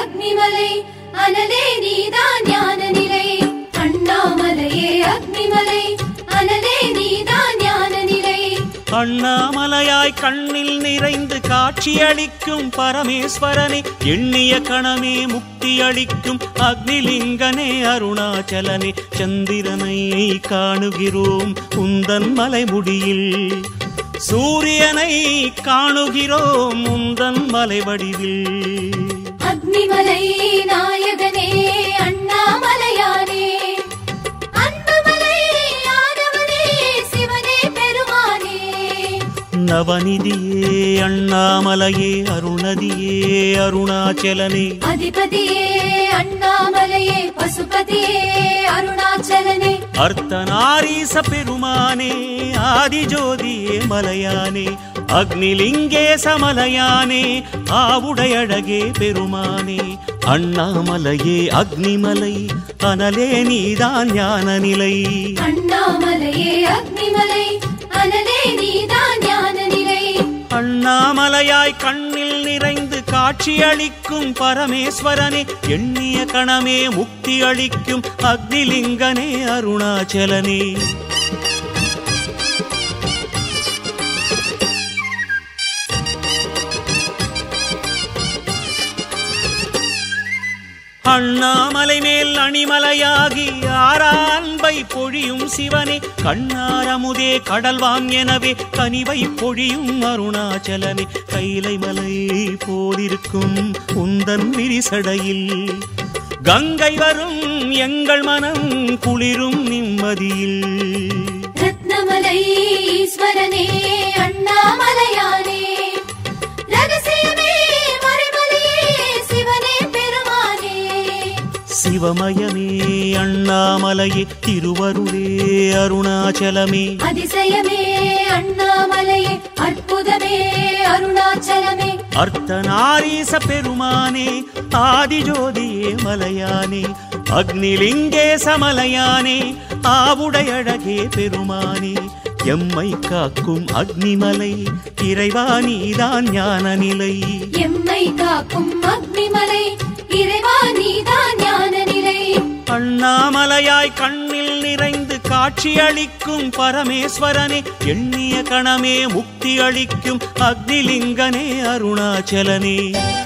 அக்னிமலை அனலே நீதான் ஞான நிலை அண்ணாமலையே அக்னிமலை அனலே நீதான் ஞான நிலை அண்ணாமலையாய் கண்ணில் நிறைந்து காட்சியளிக்கும் பரமேஸ்வரனே எண்ணிய கணமே முக்தி அளிக்கும் அக்னிலிங்கனே அருணாச்சலனே சந்திரனை காணுகிறோம் உந்தன் மலைமுடியில் சூரியனை காணுகிறோம் உந்தன் மலைவடிவில் அக்னிமலை நாயகனே அண்ணாமலையானே அன்புமலை ஆனவனே சிவனே பெருமானே நவநிதியே அண்ணாமலையே அருணதியே அருணாச்சலனே அதிபதியே அண்ணாமலையே பசுபதியே அருணாச்சலனே அர்த்தநாரீச பெருமானே ஆதிஜோதியே மலையானே அக்னிலிங்கேச மலையானே ஆவுடையழகே பெருமானே அண்ணாமலையே அக்னிமலை அனலே நீதான் ஞான நிலை அண்ணாமலையே அக்னிமலை அனலே நீதான் ஞான நிலை அண்ணாமலையாய் கண்ணில் நிறைந்து காட்சியளிக்கும் பரமேஸ்வரனே எண்ணிய கணமே முக்தி அளிக்கும் அக்னிலிங்கனே அருணாச்சலனே அண்ணாமலை மேல் அணிமலையாகி ஆரா அன்பை பொழியும் சிவனே கண்ணாரமுதே கடல்வான் எனவே கனிவை பொழியும் அருணாச்சலனே கைலை மலை போலிருக்கும் உந்தன் விரிசடையில் கங்கை வரும் எங்கள் மனம் குளிரும் நிம்மதியில் ரத்னமலை ஈஸ்வரனே அண்ணாமலையானே ரகசியமே மறைமலையே சிவனே பெருமானே சிவமயமே அண்ணாமலையே திருவருளே அருணாச்சலமே அதிசயமே அண்ணாமலையே அற்புதமே அருணாச்சலமே அர்த்தநாரீச பெருமானே ஆதிஜோதியே மலையானே அக்னிலிங்கேச மலையானே ஆவுடையழகே பெருமானே எம்மை காக்கும் அக்னிமலை இறைவா நீதான் ஞான நிலை எம்மை காக்கும் அக்னிமலை இறைவா நீதான் ஞான நிலை அண்ணாமலையாய் கண்ணில் நிறைந்து காட்சியளிக்கும் பரமேஸ்வரனே எண்ணிய கணமே முக்தி அளிக்கும் அக்னிலிங்கனே அருணாச்சலனே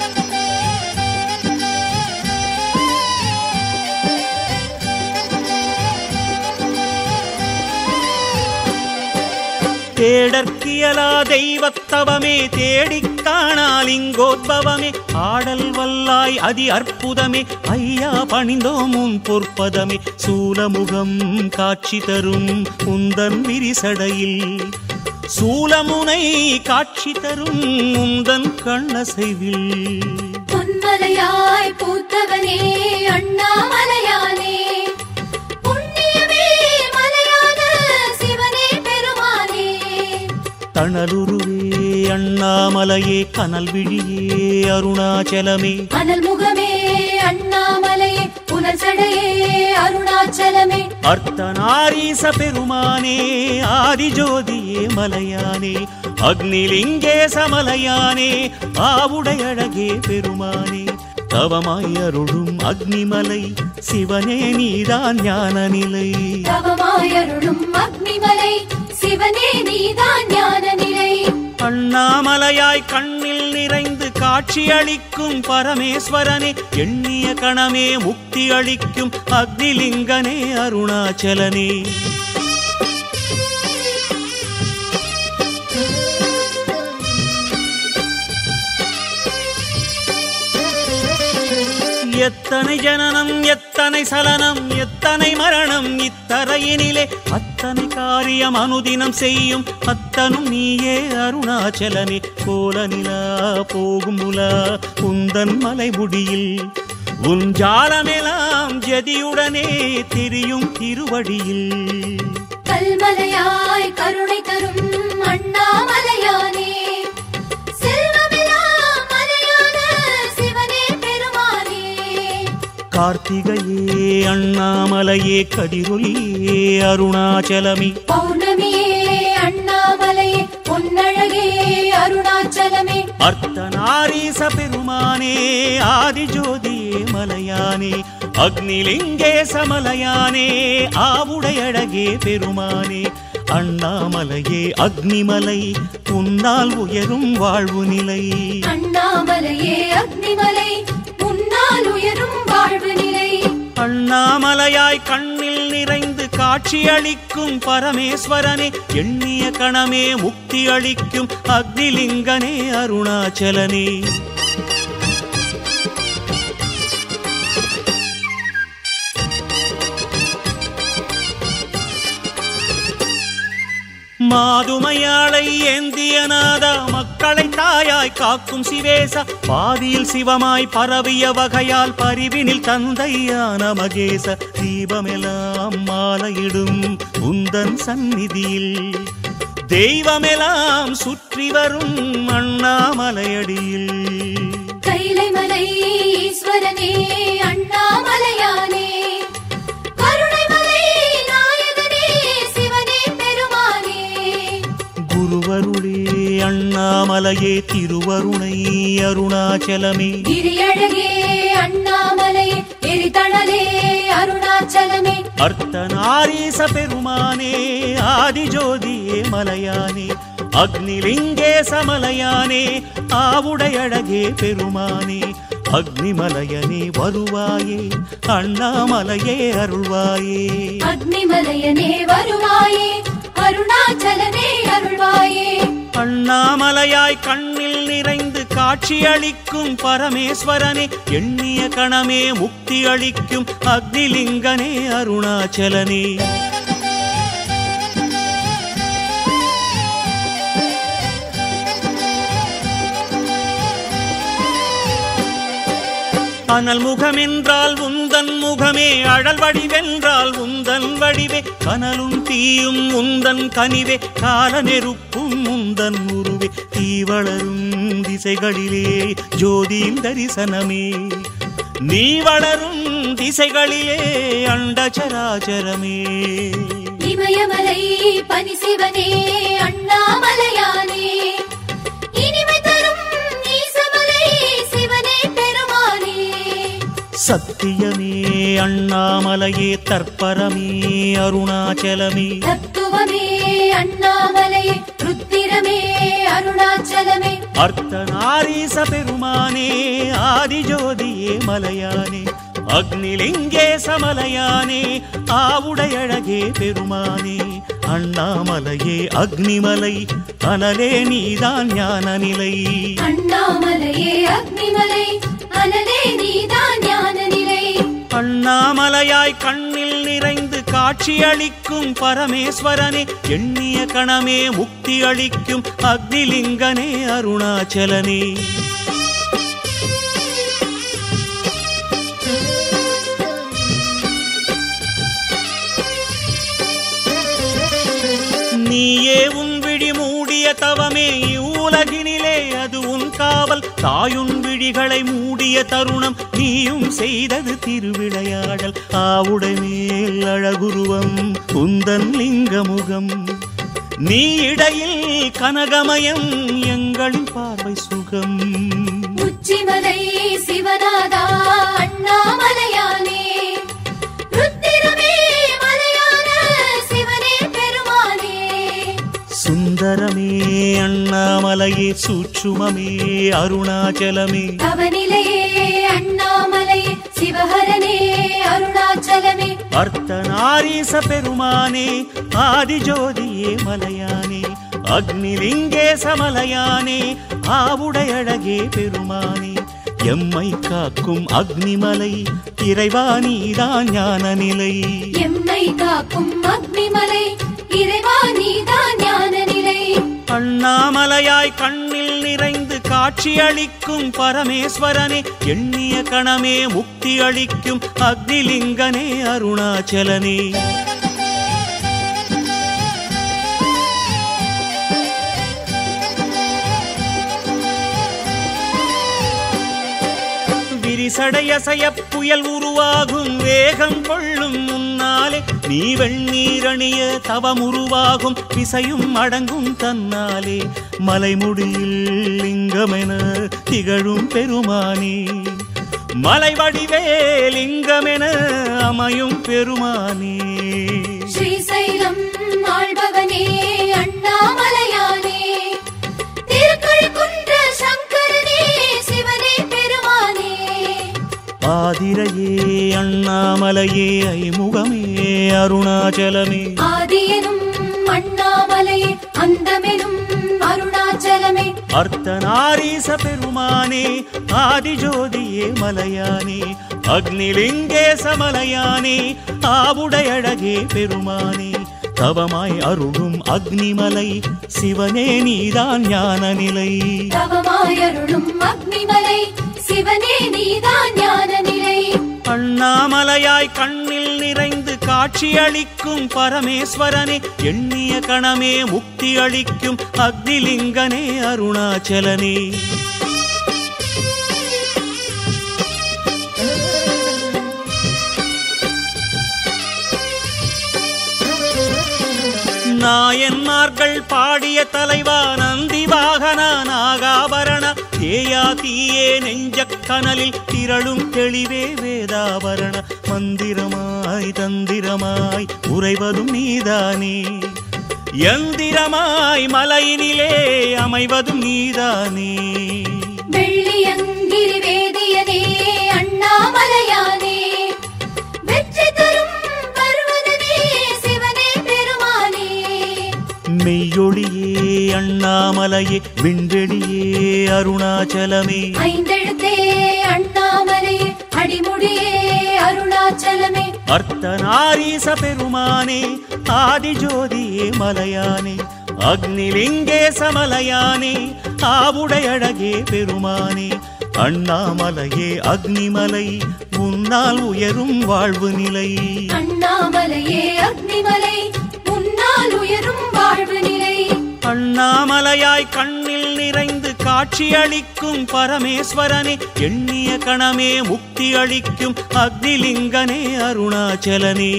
தேடற்கியலா தெய்வத்தவமே தேடிக் காணால் இங்கோத்பவமே ஆடல் வல்லாய் அதி அற்புதமே ஐயா பணிந்தோம் உன் பொற்பதமே சூலமுகம் காட்சி தரும் உந்தன் விரிசடையில் சூலமுனை காட்சி தரும் உந்தன் கண்ணசைவில் பொன்மலையாய் பூத்தவனே அண்ணாமலையானே புண்ணியமே மலையான சிவனே பெருமானே தணலுருவே அண்ணாமலையே கனல் விழியே அருணாச்சலமே அனல் முகமே அண்ணாமலையே புனல் சடையே அருணாச்சலமே அர்த்தநாரீச பெருமானே ஆதிஜோதியே மலையானே அக்னிலிங்கேச மலையானே ஆவுடையழகே பெருமானே தவமாய் அருளும் அக்னிமலை சிவனே நீதான் ஞான நிலை தவமாயருளும் அக்னிமலை சிவனே நீதான் ஞான நிலை அண்ணாமலையாய் கண்ணில் நிறைந்து காட்சியளிக்கும் பரமேஸ்வரனே எண்ணிய கணமே முக்தி அளிக்கும் அக்னிலிங்கனே அருணாச்சலனே எத்தனை ஜனனம் எத்தனை சலனம் எத்தனை மரணம் இத்தரையினிலே அத்தனை காரியம் அனுதினம் செய்யும் அத்தனும் நீயே அருணாச்சலனே கோலநிலா போகும் உலா உந்தன் மலைமுடியில் உன் ஜாலமெல்லாம் ஜதியுடனே திரியும் திருவடியில் கல்மலையாய் கருணை தரும் அண்ணாமலையானே செல்வமெல்லாம் மலையான சிவனே பெருமானே கார்த்திகையே அண்ணாமலையே கதிரொலியே அருணாச்சலமே பௌர்ணமியே அண்ணாமலையே பொன்னழகே விரியழகே அருணாச்சலமே அர்த்தநாரீச பெருமானே ஆதிஜோதியே மலையானே அக்னிலிங்கே சமலையானே ஆவுடையழகே பெருமானே அண்ணாமலையே அக்னிமலை உன்னால் உயரும் வாழ்வு நிலை அண்ணாமலையே அக்னிமலை முன்னால் உயரும் வாழ்வு நிலை அண்ணாமலையாய் கண்ணில் நிறைந்து காட்சியளிக்கும் பரமேஸ்வரனே எண்ணிய கணமே முக்தி அளிக்கும் அக்னிலிங்கனே அருணாச்சலனே மாதுமையாளை ஏந்திய நாதா மக்களை தாயாய் காக்கும் சிவேச பாதியில் சிவமாய் பரவிய வகையால் பரிவினில் தந்தையான மகேச தீபமெல்லாம் மாலையிடும் உந்தன் சந்நிதியில் தெய்வமெல்லாம் சுற்றி வரும் அண்ணாமலையடியில் கைலை மலை ஈஸ்வரனே அண்ணாமலையானே கருணைமலை நாயகனே சிவனே பெருமானே குருவருளே அண்ணாமலையே திருவருணை அருணாச்சலமே கிரியழகே அண்ணாமலை எரிதணலே அருணாச்சலமே அர்த்தநாரீச பெருமானே ஆதிஜோதியே மலையானே அக்னிலிங்கே சமலையானே ஆவுடையழகே பெருமானே அக்னிமலையனே வருவாயே அண்ணாமலையே அருள்வாயே அக்னிமலையனே வருவாயே அருணாச்சலனே அருள்வாயே அண்ணாமலையாய் கண்ணில் நிறைந்து காட்சியளிக்கும் பரமேஸ்வரனே எண்ணிய கணமே முக்தி அளிக்கும் அக்னிலிங்கனே அருணாச்சலனே அனல் முகமென்றால் உந்தன் முகமே அழல் வடிவென்றால் உந்தன் வடிவே கனலும் தீயும் உந்தன் கனிவே கால நெருப்பும் உந்தன் உருவே தீ வளரும் திசைகளிலே ஜோதியின் தரிசனமே நீ வளரும் திசைகளிலே அண்டச்சராச்சரமே இமயமலை பனிசிவனே அண்ணாமலையானே இனிமை தரும் ஈசமலை சிவனே பெருமானே சத்தியமே அண்ணாமலையே தற்பரமே அருணாச்சலமே தத்துவமே அண்ணாமலையே ருத்திரமே அருணாச்சலமே அர்த்தநாரீச பெருமானே ஆதிஜோதியே மலையானே அக்னிலிங்கே சமலையானே ஆவுடையழகே பெருமானே அண்ணாமலையே அக்னிமலை அனலே நீதான் ஞான நிலை அண்ணாமலையே அக்னிமலை அனலே நீதான் ஞான நிலை அண்ணாமலையாய் கண்ணில் நிறைந்து காட்சியளிக்கும் பரமேஸ்வரனே எண்ணிய கணமே முக்தி அளிக்கும் அக்னிலிங்கனே அருணாச்சலனே நீயே உன் விழி மூடிய தவமே இவ்வுலகினிலே அது உன் காவல் தாயுன் விழிகளை மூடிய தருணம் நீயும் செய்தது திருவிளையாடல் ஆவுடை மேல் அழகுருவம் உந்தன் லிங்கமுகம் நீ இடையில் கனகமயம் எங்களின் பார்வை சுகம் உச்சிமலை சிவநாதா அண்ணாமலையானே ருத்திரமே மலையான சிவனே பெருமானே சுந்தரமே அண்ணாமலையே சூட்சுமமே அருணாச்சலமே அவனிலையே அண்ணாமலையே சிவஹரனே அருணாச்சலமே அர்த்தநாரீச பெருமானே ஆதிஜோதியே மலையானே அக்னிலிங்கே சமலையானே ஆவுடையழகே பெருமானே எம்மை காக்கும் அக்னிமலை இறைவா நீதான் ஞான நிலை எம்மை காக்கும் அக்னிமலை இறைவா நீதான் ஞான நிலை அண்ணாமலையாய் கண்ணில் நிறைந்து காட்சியளிக்கும் பரமேஸ்வரனே எண்ணிய கணமே முக்தி அளிக்கும் அக்னிலிங்கனே அருணாச்சலனே விசடையசைய புயல் உருவாகும் வேகம் கொள்ளும் முன்னாலே நீ வெண்ணீரணிய தவம் உருவாகும் விசையும் அடங்கும் தன்னாலே மலைமுடியில் லிங்கமென திகழும் பெருமானே மலை வடிவே லிங்கமென அமையும் பெருமானே ஸ்ரீசைலம் ஆள்பவனே அண்ணாமலையானே திருக்கழுக்குன்ற சங்கரனே சிவனே பெருமானே ஆதிரையே அண்ணாமலையே ஐமுகமே அருணாச்சலமே ஆதியனும் அண்ணாமலையே அந்தமெனும் அருணாச்சலமே அர்த்தநாரீச பெருமானே ஆதிஜோதியே மலையானே அக்னிலிங்கேச மலையானே ஆவுடையழகே பெருமானே தவமாய் அருளும் அக்னிமலை சிவனே நீதான் ஞான நிலை தவமாயருளும் அக்னிமலை சிவனே நீதான் ஞான நிலை அண்ணாமலையாய் கண்ணில் நிறைந்து காட்சியளிக்கும் பரமேஸ்வரனே எண்ணிய கணமே முக்தி அளிக்கும் அக்னிலிங்கனே அருணாச்சலனே நாயன்மார்கள் பாடிய தலைவா நந்தி வாகனா நாகாபரண தேயா தீயே நெஞ்சக் கனலில் திரளும் தெளிவே வேதாபரண மந்திரமாய் தந்திரமாய் உறைவதும் நீதானே யந்திரமாய் மலையினிலே அமைவதும் நீதானே வெள்ளியங்கிரி வேதியனே அண்ணாமலையானே வெற்றி தரும் பர்வதனே சிவனே பெருமானே மெய்யொளியே அண்ணாமலையே விண்வெளியே அருணாச்சலமே ஐந்தெழுத்தே அண்ணாமலையே அடிமுடியே அருணாச்சலமே அர்த்தநாரீச பெருமானே ஆதிஜோதியே மலையானே அக்னிலிங்கேச மலையானே ஆவுடையழகே பெருமானே அண்ணாமலையே அக்னிமலை உன்னால் உயரும் வாழ்வு நிலை அண்ணாமலையே அக்னிமலை முன்னால் உயரும் வாழ்வு நிலை அண்ணாமலையாய் கண்ணில் நிறைந்து காட்சியளிக்கும் பரமேஸ்வரனே எண்ணிய கணமே முக்தி அளிக்கும் அக்னிலிங்கனே அருணாச்சலனே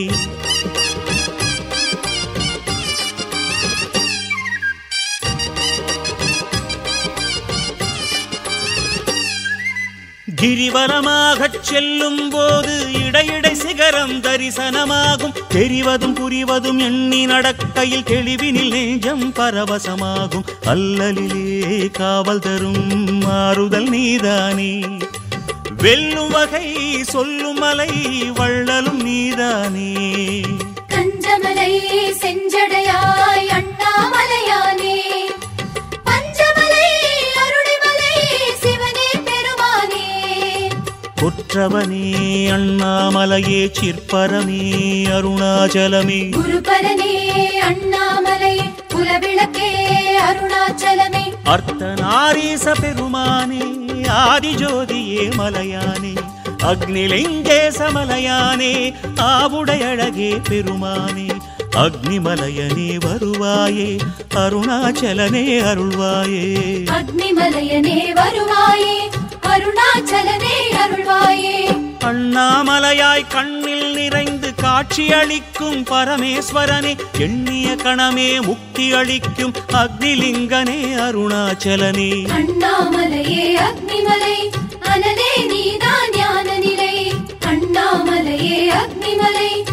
கிரிவலமாகச் செல்லும் போது இடையிடை சிகரம் தரிசனமாகும் தெரிவதும் புரிவதும் எண்ணி நடக்கையில் தெளிவினில் நெஞ்சம் பரவசமாகும் அல்லலிலே காவல் தரும் மாறுதல் நீதானே வெல்லும் வகை சொல்லும் மலை வள்ளலும் நீதானே கஞ்சமலை செஞ்சடையாய் அண்ணாமலையானே பஞ்சமலை அருளிமலை சிவனே பெருமானே கொற்றவனே அண்ணாமலையே சிற்பரமே அருணாச்சலமே குருபரனே அண்ணாமலையே குலவிளக்கே அருணாச்சலமே அர்த்தநாரீச பெருமானே ஆதிஜோதியே மலையானே அக்னிலிங்கேச மலையானே ஆவுடையழகே பெருமானே அக்னிமலையனே வருவாயே அருணாச்சலனே அருள்வாயே அக்னிமலையனே வருவாயே அருணாச்சலனே அருள்வாயே அண்ணாமலையாய் கண்ணில் நிறைந்து காட்சியளிக்கும் பரமேஸ்வரனே எண்ணிய கணமே முக்தி அளிக்கும் அக்னிலிங்கனே அருணாச்சலனே அண்ணாமலையே அக்னிமலை அனலே நீதான் ஞான நிலை அண்ணாமலையே அக்னிமலை